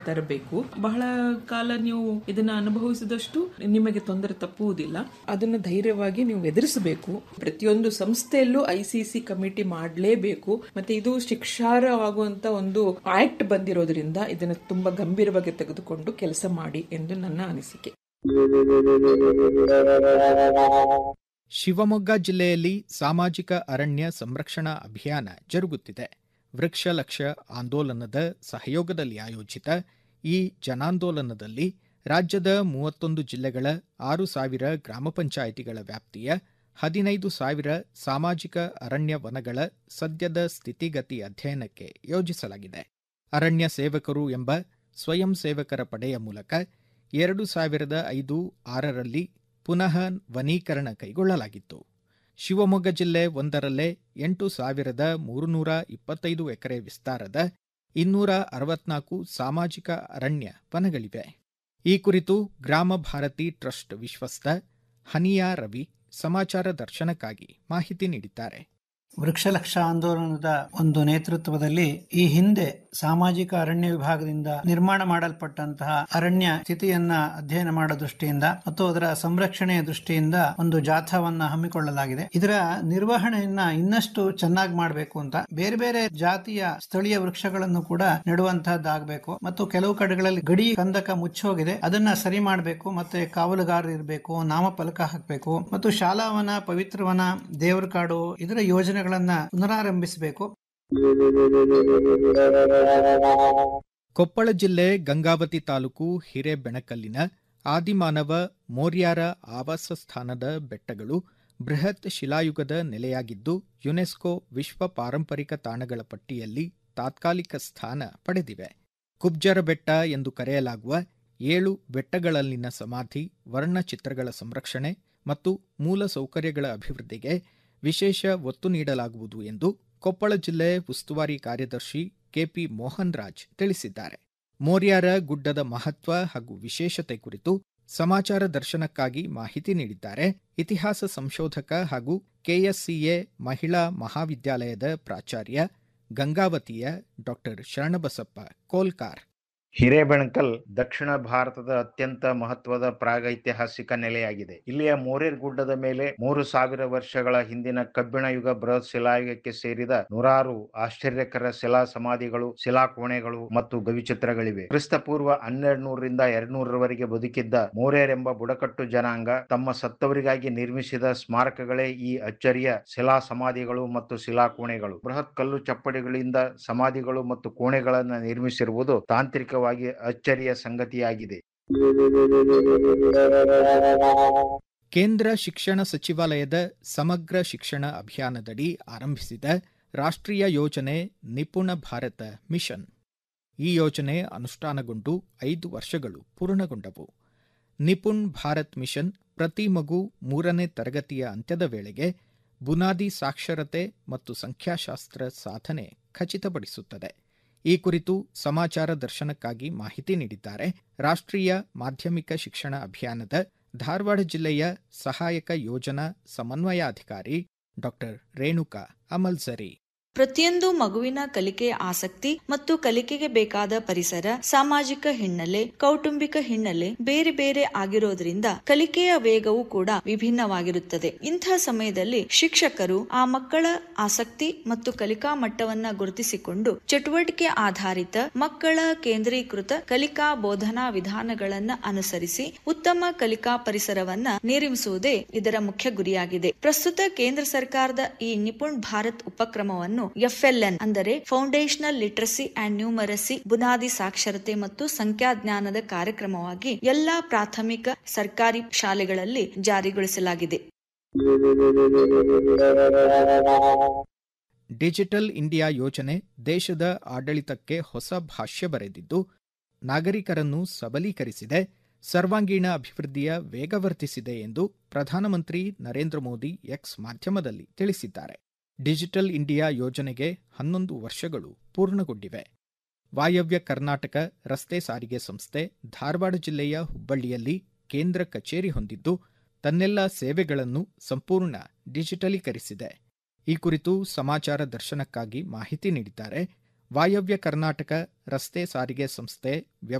ತರಬೇಕು ಬಹಳ ಕಾಲ ನೀವು ಇದನ್ನ ಅನುಭವಿಸಿದಷ್ಟು ನಿಮಗೆ ತೊಂದರೆ ತಪ್ಪುವುದಿಲ್ಲ ಅದನ್ನು ಧೈರ್ಯವಾಗಿ ನೀವು ಎದುರಿಸಬೇಕು ಪ್ರತಿಯೊಂದು ಸಂಸ್ಥೆಯಲ್ಲೂ ಐ ಸಿ ಸಿ ಕಮಿಟಿ ಮಾಡಲೇಬೇಕು ಮತ್ತೆ ಇದು ಶಿಕ್ಷಾರ್ಹವಾಗುವಂತ ಒಂದು ಆಕ್ಟ್ ಬಂದಿರೋದ್ರಿಂದ ಇದನ್ನು ತುಂಬಾ ಗಂಭೀರವಾಗಿ ತೆಗೆದುಕೊಂಡು ಕೆಲಸ ಮಾಡಿ ಎಂದು ನನ್ನ ಅನಿಸಿಕೆ ಶಿವಮೊಗ್ಗ ಜಿಲ್ಲೆಯಲ್ಲಿ ಸಾಮಾಜಿಕ ಅರಣ್ಯ ಸಂರಕ್ಷಣಾ ಅಭಿಯಾನ ಜರುಗುತ್ತಿದೆ ವೃಕ್ಷ ಲಕ್ಷ ಆಂದೋಲನದ ಸಹಯೋಗದಲ್ಲಿ ಆಯೋಜಿತ ಈ ಜನಾಂದೋಲನದಲ್ಲಿ ರಾಜ್ಯದ ಮೂವತ್ತೊಂದು ಜಿಲ್ಲೆಗಳ ಆರು ಸಾವಿರ ಗ್ರಾಮ ಪಂಚಾಯಿತಿಗಳ ವ್ಯಾಪ್ತಿಯ ಹದಿನೈದು ಸಾವಿರ ಸಾಮಾಜಿಕ ಅರಣ್ಯ ವನಗಳ ಸದ್ಯದ ಸ್ಥಿತಿಗತಿ ಅಧ್ಯಯನಕ್ಕೆ ಯೋಜಿಸಲಾಗಿದೆ ಅರಣ್ಯ ಸೇವಕರು ಎಂಬ ಸ್ವಯಂ ಸೇವಕರ ಪಡೆಯ ಮೂಲಕ ಎರಡು ಸಾವಿರದ ಐದು ಆರರಲ್ಲಿ ಪುನಃ ವನೀಕರಣ ಕೈಗೊಳ್ಳಲಾಗಿತ್ತು ಶಿವಮೊಗ್ಗ ಜಿಲ್ಲೆ ಒಂದರಲ್ಲೇ ಎಂಟು ಸಾವಿರದ ಮೂರುನೂರ ಇಪ್ಪತ್ತೈದು ಎಕರೆ ವಿಸ್ತಾರದ ಇನ್ನೂರ ಅರವತ್ನಾಲ್ಕು ಸಾಮಾಜಿಕ ಅರಣ್ಯ ವನಗಳಿವೆ ಈ ಕುರಿತು ಗ್ರಾಮ ಭಾರತಿ ಟ್ರಸ್ಟ್ ವಿಶ್ವಸ್ತ ಹನಿಯಾ ರವಿ ಸಮಾಚಾರ ದರ್ಶನಕ್ಕಾಗಿ ಮಾಹಿತಿ ನೀಡಿದ್ದಾರೆ ವೃಕ್ಷಲಕ್ಷ ಆಂದೋಲನದ ಒಂದು ನೇತೃತ್ವದಲ್ಲಿ ಈ ಹಿಂದೆ ಸಾಮಾಜಿಕ ಅರಣ್ಯ ವಿಭಾಗದಿಂದ ನಿರ್ಮಾಣ ಮಾಡಲ್ಪಟ್ಟಂತಹ ಅರಣ್ಯ ಸ್ಥಿತಿಯನ್ನ ಅಧ್ಯಯನ ಮಾಡೋ ದೃಷ್ಟಿಯಿಂದ ಮತ್ತು ಅದರ ಸಂರಕ್ಷಣೆಯ ದೃಷ್ಟಿಯಿಂದ ಒಂದು ಜಾಥಾವನ್ನ ಹಮ್ಮಿಕೊಳ್ಳಲಾಗಿದೆ ಇದರ ನಿರ್ವಹಣೆಯನ್ನ ಇನ್ನಷ್ಟು ಚೆನ್ನಾಗಿ ಮಾಡಬೇಕು ಅಂತ ಬೇರೆ ಬೇರೆ ಜಾತಿಯ ಸ್ಥಳೀಯ ವೃಕ್ಷಗಳನ್ನು ಕೂಡ ನೆಡುವಂತಹದ್ದಾಗಬೇಕು ಮತ್ತು ಕೆಲವು ಕಡೆಗಳಲ್ಲಿ ಗಡಿ ಕಂದಕ ಮುಚ್ಚೋಗಿದೆ ಅದನ್ನ ಸರಿ ಮಾಡಬೇಕು ಮತ್ತೆ ಕಾವಲುಗಾರರು ಇರಬೇಕು ನಾಮಫಲಕ ಹಾಕಬೇಕು ಮತ್ತು ಶಾಲಾವನ ಪವಿತ್ರವನ ದೇವರ ಕಾಡು ಇದರ ಯೋಜನೆಗಳನ್ನ ಪುನರಾರಂಭಿಸಬೇಕು ಕೊಪ್ಪಳ ಜಿಲ್ಲೆ ಗಂಗಾವತಿ ತಾಲೂಕು ಹಿರೇಬೆಣಕಲ್ಲಿನ ಆದಿಮಾನವ ಮೋರ್ಯಾರ ಆವಾಸ ಸ್ಥಾನದ ಬೆಟ್ಟಗಳು ಬೃಹತ್ ಶಿಲಾಯುಗದ ನೆಲೆಯಾಗಿದ್ದು ಯುನೆಸ್ಕೋ ವಿಶ್ವ ಪಾರಂಪರಿಕ ತಾಣಗಳ ಪಟ್ಟಿಯಲ್ಲಿ ತಾತ್ಕಾಲಿಕ ಸ್ಥಾನ ಪಡೆದಿವೆ ಕುಬ್ಜರ ಬೆಟ್ಟ ಎಂದು ಕರೆಯಲಾಗುವ ಏಳು ಬೆಟ್ಟಗಳಲ್ಲಿನ ಸಮಾಧಿ ವರ್ಣಚಿತ್ರಗಳ ಸಂರಕ್ಷಣೆ ಮತ್ತು ಮೂಲ ಸೌಕರ್ಯಗಳ ಅಭಿವೃದ್ಧಿಗೆ ವಿಶೇಷ ಒತ್ತು ನೀಡಲಾಗುವುದು ಎಂದು ಕೊಪ್ಪಳ ಜಿಲ್ಲೆ ಉಸ್ತುವಾರಿ ಕಾರ್ಯದರ್ಶಿ ಕೆಪಿ ಮೋಹನ್ ರಾಜ್ ತಿಳಿಸಿದ್ದಾರೆ ಮೋರ್ಯಾರ ಗುಡ್ಡದ ಮಹತ್ವ ಹಾಗೂ ವಿಶೇಷತೆ ಕುರಿತು ಸಮಾಚಾರ ದರ್ಶನಕ್ಕಾಗಿ ಮಾಹಿತಿ ನೀಡಿದ್ದಾರೆ ಇತಿಹಾಸ ಸಂಶೋಧಕ ಹಾಗೂ ಕೆಎಸ್ಸಿಎ ಮಹಿಳಾ ಮಹಾವಿದ್ಯಾಲಯದ ಪ್ರಾಚಾರ್ಯ ಗಂಗಾವತಿಯ ಡಾಕ್ಟರ್ ಶರಣಬಸಪ್ಪ ಕೋಲ್ಕಾರ್ ಹಿರೇಬೆಣಕಲ್ ದಕ್ಷಿಣ ಭಾರತದ ಅತ್ಯಂತ ಮಹತ್ವದ ಪ್ರಾಗೈತಿಹಾಸಿಕ ನೆಲೆಯಾಗಿದೆ ಇಲ್ಲಿಯ ಮೋರೇರ್ ಗುಡ್ಡದ ಮೇಲೆ ಮೂರು ಸಾವಿರ ವರ್ಷಗಳ ಹಿಂದಿನ ಕಬ್ಬಿಣ ಯುಗ ಬೃಹತ್ ಶಿಲಾಯುಗಕ್ಕೆ ಸೇರಿದ ನೂರಾರು ಆಶ್ಚರ್ಯಕರ ಶಿಲಾ ಸಮಾಧಿಗಳು ಶಿಲಾಕೋಣೆಗಳು ಮತ್ತು ಗವಿಚಿತ್ರಗಳಿವೆ ಕ್ರಿಸ್ತ ಪೂರ್ವ ಹನ್ನೆರಡು ನೂರರಿಂದ ಎರಡ್ ನೂರರವರೆಗೆ ಬದುಕಿದ್ದ ಮೋರೇರ್ ಎಂಬ ಬುಡಕಟ್ಟು ಜನಾಂಗ ತಮ್ಮ ಸತ್ತವರಿಗಾಗಿ ನಿರ್ಮಿಸಿದ ಸ್ಮಾರಕಗಳೇ ಈ ಅಚ್ಚರಿಯ ಶಿಲಾ ಸಮಾಧಿಗಳು ಮತ್ತು ಶಿಲಾಕೋಣೆಗಳು ಬೃಹತ್ ಕಲ್ಲು ಚಪ್ಪಡಿಗಳಿಂದ ಸಮಾಧಿಗಳು ಮತ್ತು ಕೋಣೆಗಳನ್ನು ನಿರ್ಮಿಸಿರುವುದು ತಾಂತ್ರಿಕ ಅಚ್ಚರಿಯ ಸಂಗತಿಯಾಗಿದೆ ಕೇಂದ್ರ ಶಿಕ್ಷಣ ಸಚಿವಾಲಯದ ಸಮಗ್ರ ಶಿಕ್ಷಣ ಅಭಿಯಾನದಡಿ ಆರಂಭಿಸಿದ ರಾಷ್ಟ್ರೀಯ ಯೋಜನೆ ನಿಪುಣ ಭಾರತ ಮಿಷನ್ ಈ ಯೋಜನೆ ಅನುಷ್ಠಾನಗೊಂಡು ಐದು ವರ್ಷಗಳು ಪೂರ್ಣಗೊಂಡವು ನಿಪುಣ್ ಭಾರತ್ ಮಿಷನ್ ಪ್ರತಿ ಮಗು ಮೂರನೇ ತರಗತಿಯ ಅಂತ್ಯದ ವೇಳೆಗೆ ಬುನಾದಿ ಸಾಕ್ಷರತೆ ಮತ್ತು ಸಂಖ್ಯಾಶಾಸ್ತ್ರ ಸಾಧನೆ ಖಚಿತಪಡಿಸುತ್ತದೆ ಈ ಕುರಿತು ಸಮಾಚಾರ ದರ್ಶನಕ್ಕಾಗಿ ಮಾಹಿತಿ ನೀಡಿದ್ದಾರೆ ರಾಷ್ಟ್ರೀಯ ಮಾಧ್ಯಮಿಕ ಶಿಕ್ಷಣ ಅಭಿಯಾನದ ಧಾರವಾಡ ಜಿಲ್ಲೆಯ ಸಹಾಯಕ ಯೋಜನಾ ಸಮನ್ವಯಾಧಿಕಾರಿ ಡಾಕ್ಟರ್ ರೇಣುಕಾ ಅಮಲ್ಸರಿ ಪ್ರತಿಯೊಂದು ಮಗುವಿನ ಕಲಿಕೆಯ ಆಸಕ್ತಿ ಮತ್ತು ಕಲಿಕೆಗೆ ಬೇಕಾದ ಪರಿಸರ ಸಾಮಾಜಿಕ ಹಿನ್ನೆಲೆ ಕೌಟುಂಬಿಕ ಹಿನ್ನೆಲೆ ಬೇರೆ ಬೇರೆ ಆಗಿರೋದ್ರಿಂದ ಕಲಿಕೆಯ ವೇಗವೂ ಕೂಡ ವಿಭಿನ್ನವಾಗಿರುತ್ತದೆ ಇಂಥ ಸಮಯದಲ್ಲಿ ಶಿಕ್ಷಕರು ಆ ಮಕ್ಕಳ ಆಸಕ್ತಿ ಮತ್ತು ಕಲಿಕಾ ಮಟ್ಟವನ್ನ ಗುರುತಿಸಿಕೊಂಡು ಚಟುವಟಿಕೆ ಆಧಾರಿತ ಮಕ್ಕಳ ಕೇಂದ್ರೀಕೃತ ಕಲಿಕಾ ಬೋಧನಾ ವಿಧಾನಗಳನ್ನ ಅನುಸರಿಸಿ ಉತ್ತಮ ಕಲಿಕಾ ಪರಿಸರವನ್ನ ನಿರ್ಮಿಸುವುದೇ ಇದರ ಮುಖ್ಯ ಗುರಿಯಾಗಿದೆ ಪ್ರಸ್ತುತ ಕೇಂದ್ರ ಸರ್ಕಾರದ ಈ ನಿಪುಣ್ ಭಾರತ್ ಉಪಕ್ರಮವನ್ನು ಎಫ್ಎಲ್ಎನ್ ಅಂದರೆ ಫೌಂಡೇಶನಲ್ ಲಿಟ್ರಸಿ ಅಂಡ್ ನ್ಯೂಮರಸಿ ಬುನಾದಿ ಸಾಕ್ಷರತೆ ಮತ್ತು ಸಂಖ್ಯಾಜ್ಞಾನದ ಕಾರ್ಯಕ್ರಮವಾಗಿ ಎಲ್ಲಾ ಪ್ರಾಥಮಿಕ ಸರ್ಕಾರಿ ಶಾಲೆಗಳಲ್ಲಿ ಜಾರಿಗೊಳಿಸಲಾಗಿದೆ ಡಿಜಿಟಲ್ ಇಂಡಿಯಾ ಯೋಜನೆ ದೇಶದ ಆಡಳಿತಕ್ಕೆ ಹೊಸ ಭಾಷ್ಯ ಬರೆದಿದ್ದು ನಾಗರಿಕರನ್ನು ಸಬಲೀಕರಿಸಿದೆ ಸರ್ವಾಂಗೀಣ ಅಭಿವೃದ್ಧಿಯ ವೇಗವರ್ಧಿಸಿದೆ ಎಂದು ಪ್ರಧಾನಮಂತ್ರಿ ನರೇಂದ್ರ ಮೋದಿ ಎಕ್ಸ್ ಮಾಧ್ಯಮದಲ್ಲಿ ತಿಳಿಸಿದ್ದಾರೆ ಡಿಜಿಟಲ್ ಇಂಡಿಯಾ ಯೋಜನೆಗೆ ಹನ್ನೊಂದು ವರ್ಷಗಳು ಪೂರ್ಣಗೊಂಡಿವೆ ವಾಯವ್ಯ ಕರ್ನಾಟಕ ರಸ್ತೆ ಸಾರಿಗೆ ಸಂಸ್ಥೆ ಧಾರವಾಡ ಜಿಲ್ಲೆಯ ಹುಬ್ಬಳ್ಳಿಯಲ್ಲಿ ಕೇಂದ್ರ ಕಚೇರಿ ಹೊಂದಿದ್ದು ತನ್ನೆಲ್ಲ ಸೇವೆಗಳನ್ನು ಸಂಪೂರ್ಣ ಡಿಜಿಟಲೀಕರಿಸಿದೆ ಈ ಕುರಿತು ಸಮಾಚಾರ ದರ್ಶನಕ್ಕಾಗಿ ಮಾಹಿತಿ ನೀಡಿದ್ದಾರೆ ವಾಯವ್ಯ ಕರ್ನಾಟಕ ರಸ್ತೆ ಸಾರಿಗೆ ಸಂಸ್ಥೆ